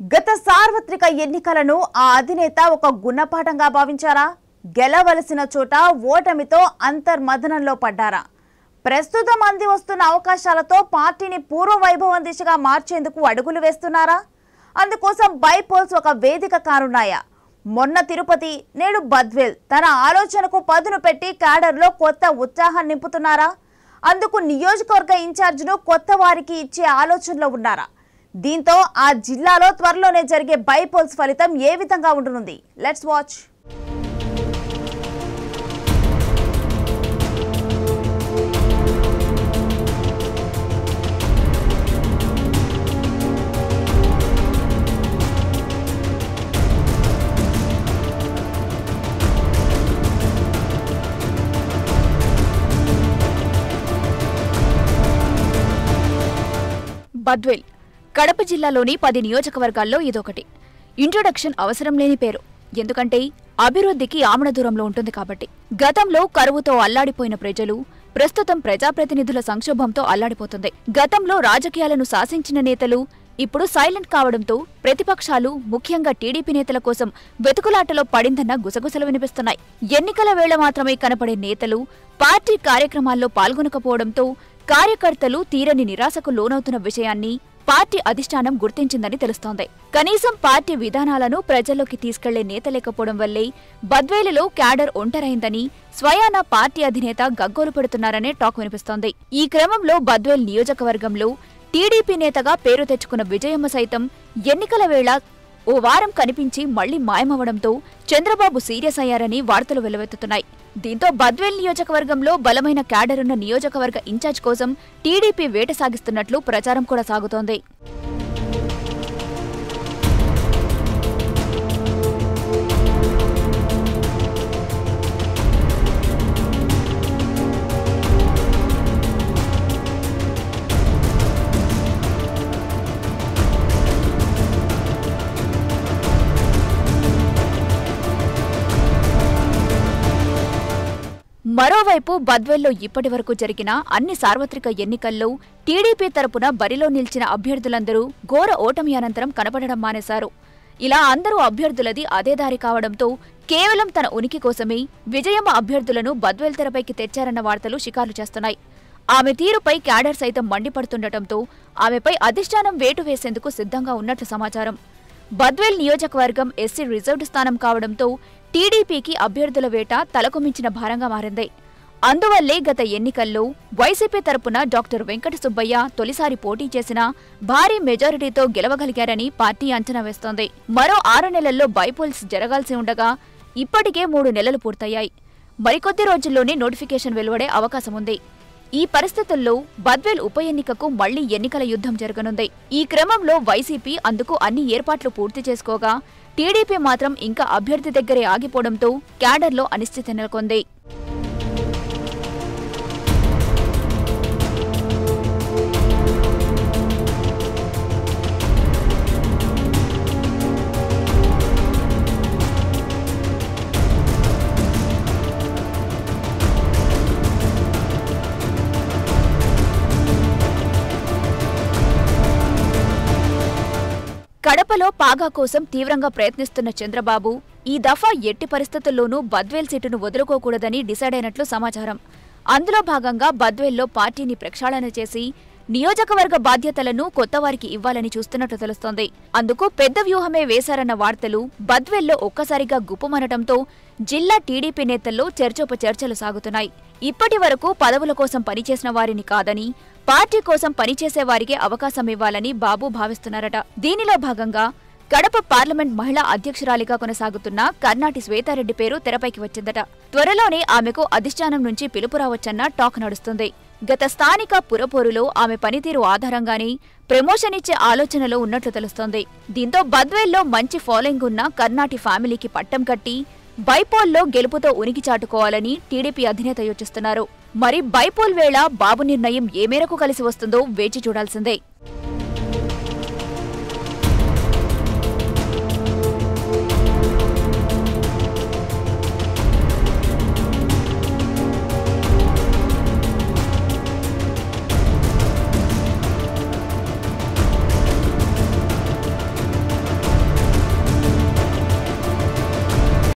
గత సార్వత్రిక ఎన్నికలను ఆ అధినేత ఒక గుణపాఠంగా భావించారా గెలవలసిన చోట ఓటమితో అంతర్మథనంలో పడ్డారా ప్రస్తుతం అంది వస్తున్న అవకాశాలతో పార్టీని పూర్వ వైభవం దిశగా మార్చేందుకు అడుగులు వేస్తున్నారా అందుకోసం బైపోల్స్ ఒక వేదిక కానున్నాయా మొన్న తిరుపతి నేడు బద్వేల్ తన ఆలోచనకు పదును పెట్టి క్యాడర్లో కొత్త ఉత్సాహం నింపుతున్నారా అందుకు నియోజకవర్గ ఇన్ఛార్జ్ను కొత్త వారికి ఇచ్చే ఆలోచనలో ఉన్నారా దీంతో ఆ జిల్లాలో త్వరలోనే జరిగే బైపోల్స్ ఫలితం ఏ విధంగా ఉండనుంది లెట్స్ వాచ్ బద్వేల్ కడప జిల్లాలోని పది నియోజకవర్గాల్లో ఇదొకటి ఇంట్రొడక్షన్ అవసరం లేని పేరు ఎందుకంటే అభివృద్ధికి ఆమడ దూరంలో ఉంటుంది కాబట్టి గతంలో కరువుతో అల్లాడిపోయిన ప్రజలు ప్రస్తుతం ప్రజాప్రతినిధుల సంక్షోభంతో అల్లాడిపోతుంది గతంలో రాజకీయాలను శాసించిన నేతలు ఇప్పుడు సైలెంట్ కావడంతో ప్రతిపక్షాలు ముఖ్యంగా టీడీపీ నేతల కోసం వెతుకులాటలో పడిందన్న గుసగుసలు వినిపిస్తున్నాయి ఎన్నికల వేళ మాత్రమే కనపడే నేతలు పార్టీ కార్యక్రమాల్లో పాల్గొనకపోవడంతో కార్యకర్తలు తీరని నిరాశకు లోనవుతున్న విషయాన్ని పార్టీ అధిష్టానం గుర్తించిందని తెలుస్తోంది కనీసం పార్టీ విధానాలను ప్రజల్లోకి తీసుకెళ్లే నేత లేకపోవడం వల్లే బద్వేలులో క్యాడర్ ఒంటరైందని స్వయానా పార్టీ అధినేత గగ్గోలు పెడుతున్నారనే టాక్ వినిపిస్తోంది ఈ క్రమంలో బద్వేల్ నియోజకవర్గంలో టీడీపీ నేతగా పేరు తెచ్చుకున్న విజయమ్మ సైతం ఎన్నికల వేళ ఓ వారం కనిపించి మళ్లీ మాయమవడంతో చంద్రబాబు సీరియస్ అయ్యారని వార్తలు వెలువెత్తుతున్నాయి దీంతో బద్వేల్ నియోజకవర్గంలో బలమైన క్యాడరున్న నియోజకవర్గ ఇన్ఛార్జ్ కోసం టీడీపీ వేట సాగిస్తున్నట్లు ప్రచారం కూడా సాగుతోంది మరోవైపు బద్వేల్లో ఇప్పటివరకు జరిగిన అన్ని సార్వత్రిక ఎన్నికల్లో టీడీపీ తరపున బరిలో నిలిచిన అభ్యర్థులందరూ ఘోర ఓటమి అనంతరం కనపడడం మానేశారు ఇలా అందరూ అభ్యర్థులది అదే దారి కావడంతో కేవలం తన ఉనికి కోసమే విజయమ్మ అభ్యర్థులను బద్వేల్ తెరపైకి తెచ్చారన్న వార్తలు షికారు చేస్తున్నాయి ఆమె తీరుపై క్యాడర్ సైతం మండిపడుతుండటంతో ఆమెపై అధిష్టానం వేటు వేసేందుకు సిద్ధంగా ఉన్నట్లు సమాచారం బద్వేల్ నియోజకవర్గం ఎస్సీ రిజర్వ్డ్ స్థానం కావడంతో టీడీపీకి అభ్యర్థుల వేట తలకు మించిన భారంగా మారింది అందువల్లే గత ఎన్నికల్లో వైసీపీ తరపున డాక్టర్ వెంకట సుబ్బయ్య తొలిసారి పోటీ చేసిన భారీ మెజారిటీతో గెలవగలిగారని పార్టీ అంచనా వేస్తోంది మరో ఆరు నెలల్లో బైపోల్స్ జరగాల్సి ఉండగా ఇప్పటికే మూడు నెలలు పూర్తయ్యాయి మరికొద్ది రోజుల్లోనే నోటిఫికేషన్ వెలువడే అవకాశం ఉంది ఈ పరిస్థితుల్లో బద్వేల్ ఉప ఎన్నికకు మళ్లీ ఎన్నికల యుద్ధం జరగనుంది ఈ క్రమంలో వైసీపీ అందుకు అన్ని ఏర్పాట్లు పూర్తి చేసుకోగా టీడీపీ మాత్రం ఇంకా అభ్యర్థి దగ్గరే ఆగిపోవడంతో క్యాడర్లో అనిశ్చితి నెలకొంది కడపలో పాగా కోసం తీవ్రంగా ప్రయత్నిస్తున్న చంద్రబాబు ఈ దఫా ఎట్టి పరిస్థితుల్లోనూ బద్వేల్ సీటును వదులుకోకూడదని డిసైడ్ అయినట్లు సమాచారం అందులో భాగంగా బద్వేల్లో పార్టీని ప్రక్షాళన చేసి నియోజకవర్గ బాధ్యతలను కొత్తవారికి ఇవ్వాలని చూస్తున్నట్లు తెలుస్తోంది అందుకు పెద్ద వ్యూహమే వేశారన్న వార్తలు బద్వేల్లో ఒక్కసారిగా గుప్పుమనటంతో జిల్లా టీడీపీ నేతల్లో చర్చోపచర్చలు సాగుతున్నాయి ఇప్పటి వరకు పదవుల కోసం పనిచేసిన వారిని కాదని పార్టీ కోసం పనిచేసే వారికి అవకాశం ఇవ్వాలని బాబు భావిస్తున్నారట దీనిలో భాగంగా కడప పార్లమెంట్ మహిళా అధ్యక్షురాలిగా కొనసాగుతున్న కర్నాటి శ్వేతారెడ్డి పేరు తెరపైకి వచ్చిందట త్వరలోనే ఆమెకు అధిష్టానం నుంచి పిలుపు రావచ్చన్న టాక్ నడుస్తుంది గత స్థానిక పురపోరులో ఆమె పనితీరు ఆధారంగానే ప్రమోషన్ ఇచ్చే ఆలోచనలో ఉన్నట్లు తెలుస్తోంది దీంతో బద్వేల్లో మంచి ఫాలోయింగ్ ఉన్న కర్నాటి ఫ్యామిలీకి పట్టం కట్టి బైపోల్లో గెలుపుతో ఉనికి చాటుకోవాలని టీడీపీ అధినేత యోచిస్తున్నారు మరి బైపోల్ వేళ బాబు నిర్ణయం ఏ మేరకు కలిసి వస్తుందో వేచి చూడాల్సిందే